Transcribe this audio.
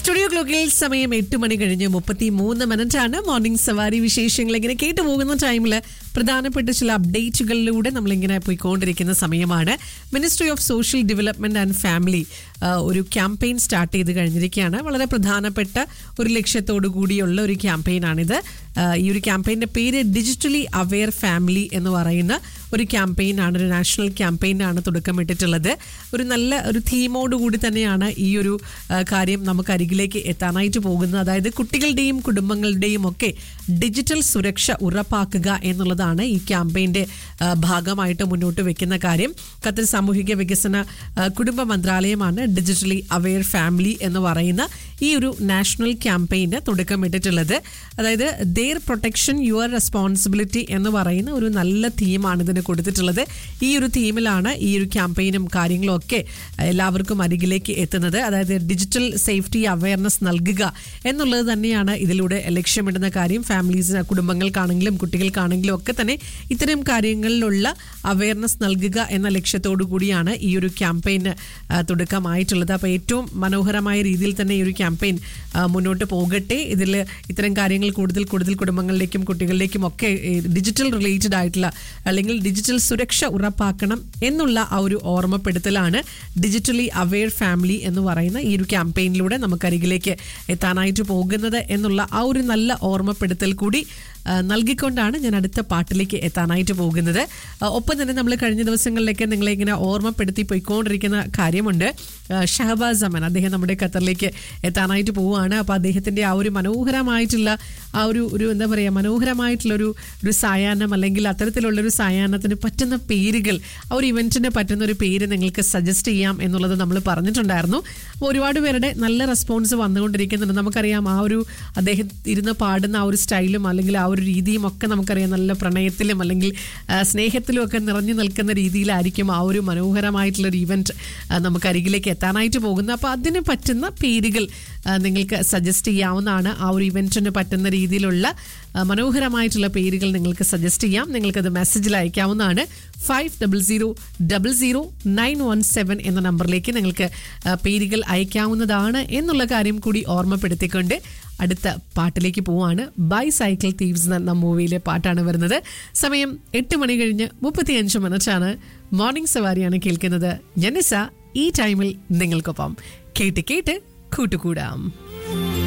studio ക്ലോക്കിൽ സമയം എട്ട് മണി കഴിഞ്ഞ് മുപ്പത്തി മൂന്ന് മിനിറ്റ് ആണ് മോർണിംഗ് സവാരി വിശേഷങ്ങൾ ഇങ്ങനെ കേട്ടു പോകുന്ന ടൈമിൽ പ്രധാനപ്പെട്ട ചില അപ്ഡേറ്റുകളിലൂടെ നമ്മളിങ്ങനെ പോയിക്കൊണ്ടിരിക്കുന്ന സമയമാണ് ministry of social development and family ഒരു ക്യാമ്പയിൻ സ്റ്റാർട്ട് ചെയ്ത് കഴിഞ്ഞിരിക്കുകയാണ് വളരെ പ്രധാനപ്പെട്ട ഒരു ലക്ഷ്യത്തോടു കൂടിയുള്ള ഒരു ക്യാമ്പയിനാണിത് ആ, ഈ ഒരു ക്യാമ്പയിൻ്റെ പേര് ഡിജിറ്റലി അവെയർ ഫാമിലി എന്ന് പറയുന്ന ഒരു ക്യാമ്പയിനാണ് ഒരു നാഷണൽ ക്യാമ്പയിനാണ് തുടക്കമിട്ടിട്ടുള്ളത് ഒരു നല്ല ഒരു തീമോട് കൂടി തന്നെയാണ് ഈ ഒരു ആ, കാര്യം നമുക്ക് അരികിലേക്ക് എത്താനായിട്ട് പോകുന്നത് അതായത് കുട്ടികളുടെയും കുടുംബങ്ങളുടെയും ഒക്കെ ഡിജിറ്റൽ സുരക്ഷ ഉറപ്പാക്കുക എന്നുള്ളതാണ് ഈ ക്യാമ്പയിൻ്റെ ആ, ഭാഗമായിട്ട് മുന്നോട്ട് വെക്കുന്ന കാര്യം ഖത്തർ സാമൂഹിക വികസന ആ, കുടുംബ മന്ത്രാലയമാണ് ഡിജിറ്റലി അവെയർ ഫാമിലി എന്ന് പറയുന്ന ഈ ഒരു നാഷണൽ ക്യാമ്പയിന് തുടക്കമിട്ടിട്ടുള്ളത് അതായത് ദെയർ പ്രൊട്ടക്ഷൻ യുവർ റെസ്പോൺസിബിലിറ്റി എന്ന് പറയുന്ന ഒരു നല്ല തീമാണ് ഇതിന് കൊടുത്തിട്ടുള്ളത് ഈ ഒരു തീമിലാണ് ഈ ഒരു ക്യാമ്പയിനും കാര്യങ്ങളും ഒക്കെ എല്ലാവർക്കും അരികിലേക്ക് എത്തുന്നത് അതായത് ഡിജിറ്റൽ സേഫ്റ്റി അവയർനെസ് നൽകുക എന്നുള്ളത് തന്നെയാണ് ഇതിലൂടെ ലക്ഷ്യമിടുന്ന കാര്യം ഫാമിലീസിന് കുടുംബങ്ങൾക്കാണെങ്കിലും കുട്ടികൾക്കാണെങ്കിലും ഒക്കെ തന്നെ ഇത്തരം കാര്യങ്ങളിലുള്ള അവയർനെസ് നൽകുക എന്ന ലക്ഷ്യത്തോടു കൂടിയാണ് ഈ ഒരു ക്യാമ്പയിന് ആ, തുടക്കമായിട്ടുള്ളത് അപ്പോൾ ഏറ്റവും മനോഹരമായ രീതിയിൽ തന്നെ ഈ ഒരു ക്യാമ്പയിൻ ആ, മുന്നോട്ട് പോകട്ടെ ഇതിൽ ഇത്തരം കാര്യങ്ങൾ കൂടുതൽ കൂടുതൽ കുടുംബങ്ങളിലേക്കും കുട്ടികളിലേക്കും ഒക്കെ ഡിജിറ്റൽ റിലേറ്റഡ് ആയിട്ടുള്ള അല്ലെങ്കിൽ ഡിജിറ്റൽ സുരക്ഷ ഉറപ്പാക്കണം എന്നുള്ള ആ ഒരു ഓർമ്മപ്പെടുത്തലാണ് ഡിജിറ്റലി അവെയർ ഫാമിലി എന്ന് പറയുന്ന ഈ ഒരു ക്യാമ്പയിനിലൂടെ നമുക്കരികിലേക്ക് എത്താനായിട്ട് പോകുന്നത് എന്നുള്ള ആ ഒരു നല്ല ഓർമ്മപ്പെടുത്തൽ കൂടി ആ, നൽകിക്കൊണ്ടാണ് ഞാൻ അടുത്ത പാട്ടിലേക്ക് എത്താനായിട്ട് പോകുന്നത് ആ, ഒപ്പം തന്നെ നമ്മൾ കഴിഞ്ഞ ദിവസങ്ങളിലേക്ക് നിങ്ങളെ ഇങ്ങനെ ഓർമ്മപ്പെടുത്തി പോയിക്കൊണ്ടിരിക്കുന്ന കാര്യമുണ്ട് ആ, ഷഹബാസ് അമൻ അദ്ദേഹം നമ്മുടെ ഖത്തറിലേക്ക് എത്താനായിട്ട് പോവുകയാണ് അപ്പോൾ അദ്ദേഹത്തിൻ്റെ ആ ഒരു മനോഹരമായിട്ടുള്ള ആ ഒരു ഒരു എന്താ പറയുക മനോഹരമായിട്ടുള്ളൊരു ഒരു സായാഹ്നം അല്ലെങ്കിൽ അത്തരത്തിലുള്ളൊരു സായാഹ്നത്തിന് പറ്റുന്ന പേരുകൾ ആ ഒരു ഇവൻറ്റിന് പറ്റുന്ന ഒരു പേര് നിങ്ങൾക്ക് സജസ്റ്റ് ചെയ്യാം എന്നുള്ളത് നമ്മൾ പറഞ്ഞിട്ടുണ്ടായിരുന്നു അപ്പോൾ ഒരുപാട് പേരുടെ നല്ല റെസ്പോൺസ് വന്നുകൊണ്ടിരിക്കുന്നുണ്ട് നമുക്കറിയാം ആ ഒരു അദ്ദേഹം ഇരുന്ന് പാടുന്ന ആ ഒരു സ്റ്റൈലും അല്ലെങ്കിൽ ആ ഒരു രീതിയും ഒക്കെ നമുക്കറിയാം നല്ല പ്രണയത്തിലും അല്ലെങ്കിൽ ആ, സ്നേഹത്തിലും ഒക്കെ നിറഞ്ഞു നിൽക്കുന്ന രീതിയിലായിരിക്കും ആ ഒരു മനോഹരമായിട്ടുള്ള ഒരു ഇവൻറ്റ് നമുക്ക് അരികിലേക്ക് എത്താനായിട്ട് പോകുന്നത് അപ്പോൾ അതിന് പറ്റുന്ന പേരുകൾ ആ, നിങ്ങൾക്ക് സജസ്റ്റ് ചെയ്യാവുന്നതാണ് ആ ഒരു ഇവൻറ്റിന് പറ്റുന്ന രീതിയിലുള്ള ആ, മനോഹരമായിട്ടുള്ള പേരുകൾ നിങ്ങൾക്ക് സജസ്റ്റ് ചെയ്യാം നിങ്ങൾക്കത് മെസ്സേജിൽ അയക്കാവുന്നതാണ് five double zero double zero nine one seven എന്ന നമ്പറിലേക്ക് നിങ്ങൾക്ക് ആ, പേരുകൾ അയക്കാവുന്നതാണ് എന്നുള്ള കാര്യം കൂടി ഓർമ്മപ്പെടുത്തിക്കൊണ്ട് അടുത്ത പാട്ടിലേക്ക് പോവാണ് ബൈ സൈക്കിൾ തീവ്സ് എന്ന മൂവിയിലെ പാട്ടാണ് വരുന്നത് സമയം എട്ട് മണി കഴിഞ്ഞ് മുപ്പത്തിയഞ്ച് മിനിറ്റാണ് മോർണിംഗ് സവാരിയാണ് കേൾക്കുന്നത് ജനിസ ഈ ടൈമിൽ നിങ്ങൾക്കൊപ്പം കേട്ട് കേട്ട് കൂട്ടുകൂടാം